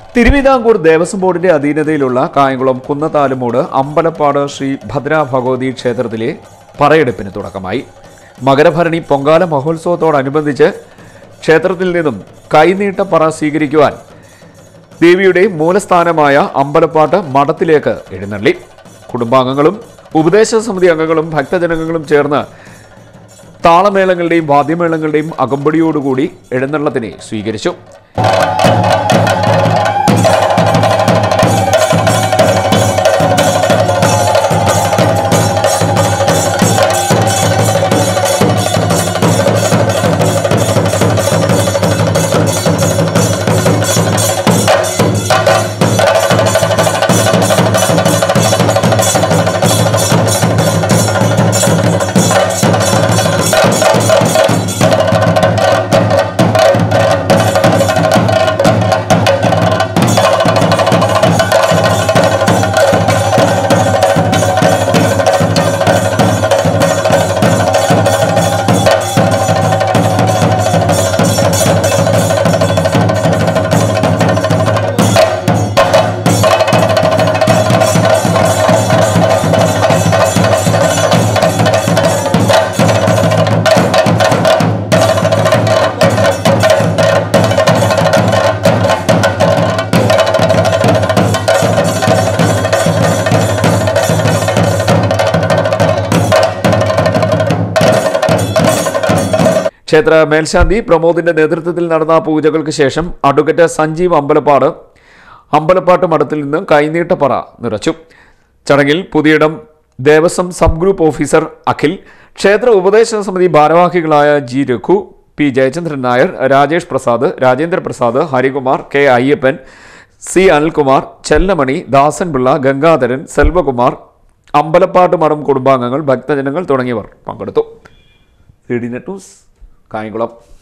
തിരുവിതാംകൂർ ദേവസ്വം ബോർഡിന്റെ അധീനതയിലുള്ള കായംകുളം കുന്നത്താലുമൂട് അമ്പലപ്പാട് ശ്രീ ഭദ്ര ഭഗവതി ക്ഷേത്രത്തിലെ പറയെടുപ്പിന് തുടക്കമായി മകരഭരണി പൊങ്കാല മഹോത്സവത്തോടനുബന്ധിച്ച് ക്ഷേത്രത്തിൽ നിന്നും കൈനീട്ട പറ സ്വീകരിക്കുവാൻ ദേവിയുടെ മൂലസ്ഥാനമായ അമ്പലപ്പാട്ട് മഠത്തിലേക്ക് എഴുന്നള്ളി കുടുംബാംഗങ്ങളും ഉപദേശ സമിതി അംഗങ്ങളും ഭക്തജനങ്ങളും ചേർന്ന് താളമേളങ്ങളുടെയും വാദ്യമേളങ്ങളുടെയും അകമ്പടിയോടുകൂടി എഴുന്നള്ളത്തിനെ സ്വീകരിച്ചു ക്ഷേത്ര മേൽശാന്തി പ്രമോദിന്റെ നേതൃത്വത്തിൽ നടന്ന പൂജകൾക്ക് ശേഷം അഡ്വക്കേറ്റ് സഞ്ജീവ് അമ്പലപ്പാട് അമ്പലപ്പാട്ട് മഠത്തിൽ നിന്ന് കൈനീട്ടപ്പറ നിറച്ചു ചടങ്ങിൽ Puthiyidam Devaswom sub group officer Akhil ക്ഷേത്ര ഉപദേശ സമിതി ഭാരവാഹികളായ G Raghu P Jayachandran Nair Rajesh Prasad Rajendra Prasad Harikumar K Ayyappan C Anilkumar Chellamani Dasanpillai Gangadharan Selvakumar Ambalappattu മഠം കുടുംബാംഗങ്ങൾ ഭക്തജനങ്ങൾ തുടങ്ങിയവർ പങ്കെടുത്തു C D net news Kayamkulam